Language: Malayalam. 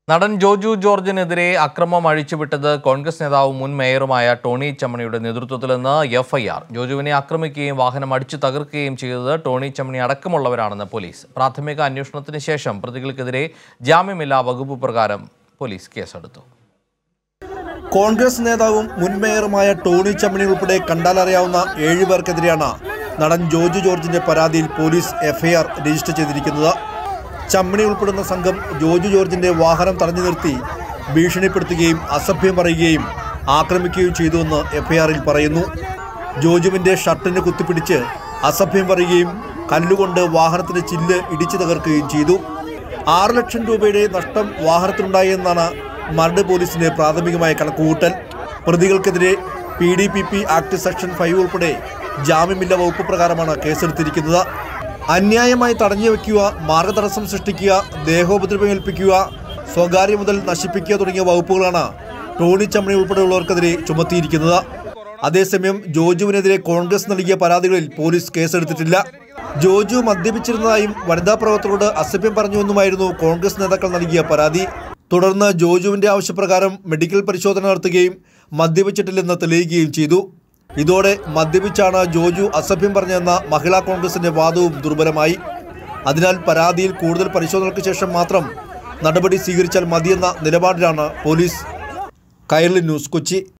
നടൻ ജോജു ജോർജിനെതിരെ അക്രമം അഴിച്ചുവിട്ടത് കോൺഗ്രസ് നേതാവും മുൻ മേയറുമായ ടോണി ചമ്മണിയുടെ നേതൃത്വത്തിലെന്ന് എഫ്ഐആർ ജോജുവിനെ ആക്രമിക്കുകയും വാഹനം അടിച്ചു തകർക്കുകയും ചെയ്തത് ടോണി ചമ്മണി അടക്കമുള്ളവരാണെന്ന് പോലീസ് പ്രാഥമിക അന്വേഷണത്തിന് ശേഷം പ്രതികൾക്കെതിരെ ജാമ്യമില്ലാ വകുപ്പ് പ്രകാരം പോലീസ് കേസെടുത്തു കോൺഗ്രസ് നേതാവും മുൻ മേയറുമായ ടോണി ചമ്മണി ഉൾപ്പെടെ കണ്ടാലറിയാവുന്ന ഏഴുപേർക്കെതിരെയാണ് നടൻ ജോർജ് ജോർജിന്റെ പരാതിയിൽ പോലീസ് എഫ്ഐആർ രജിസ്റ്റർ ചെയ്തിരിക്കുന്നത് ചമ്മണി ഉൾപ്പെടുന്ന സംഘം ജോർജ് ജോർജിന്റെ വാഹനം തടഞ്ഞു നിർത്തി ഭീഷണിപ്പെടുത്തുകയും അസഭ്യം പറയുകയും ആക്രമിക്കുകയും ചെയ്തുവെന്ന് എഫ്ഐആറിൽ പറയുന്നു ജോജുവിന്റെ ഷർട്ടിന് കുത്തിപ്പിടിച്ച് അസഭ്യം പറയുകയും കല്ലുകൊണ്ട് വാഹനത്തിന്റെ ചില്ല് ഇടിച്ചു തകർക്കുകയും ചെയ്തു ആറ് ലക്ഷം രൂപയുടെ നഷ്ടം വാഹനത്തിനുണ്ടായി എന്നാണ് മരട് പോലീസിന്റെ പ്രാഥമികമായ കണക്കുകൂട്ടൽ പ്രതികൾക്കെതിരെ P D P P act section five ഉൾപ്പെടെ ജാമ്യമില്ല വകുപ്പ് പ്രകാരമാണ് കേസെടുത്തിരിക്കുന്നത് അന്യായമായി തടഞ്ഞു വയ്ക്കുക മാർഗതടസ്സം സൃഷ്ടിക്കുക ദേഹോപദ്രവമേൽപ്പിക്കുക സ്വകാര്യ മുതൽ നശിപ്പിക്കുക തുടങ്ങിയ വകുപ്പുകളാണ് ടോണി ചമ്മണി ഉൾപ്പെടെയുള്ളവർക്കെതിരെ ചുമത്തിയിരിക്കുന്നത് അതേസമയം ജോജുവിനെതിരെ കോൺഗ്രസ് നൽകിയ പരാതികളിൽ പോലീസ് കേസെടുത്തിട്ടില്ല ജോജു മദ്യപിച്ചിരുന്നതായും വനിതാ പ്രവർത്തകരോട് അസഭ്യം പറഞ്ഞുവെന്നുമായിരുന്നു കോൺഗ്രസ് നേതാക്കൾ നൽകിയ പരാതി തുടർന്ന് ജോജുവിന്റെ ആവശ്യപ്രകാരം മെഡിക്കൽ പരിശോധന നടത്തുകയും മദ്യപിച്ചിട്ടില്ലെന്ന് തെളിയുകയും ചെയ്തു ഇതോടെ മദ്യപിച്ചാണ് ജോജു അസഭ്യം പറഞ്ഞതെന്ന മഹിളാ കോൺഗ്രസിന്റെ വാദവും ദുർബലമായി അതിനാൽ പരാതിയിൽ കൂടുതൽ പരിശോധനകൾക്ക് ശേഷം മാത്രം നടപടി സ്വീകരിച്ചാൽ മതിയെന്ന നിലപാടിലാണ് പോലീസ് കൈരളി ന്യൂസ് കൊച്ചി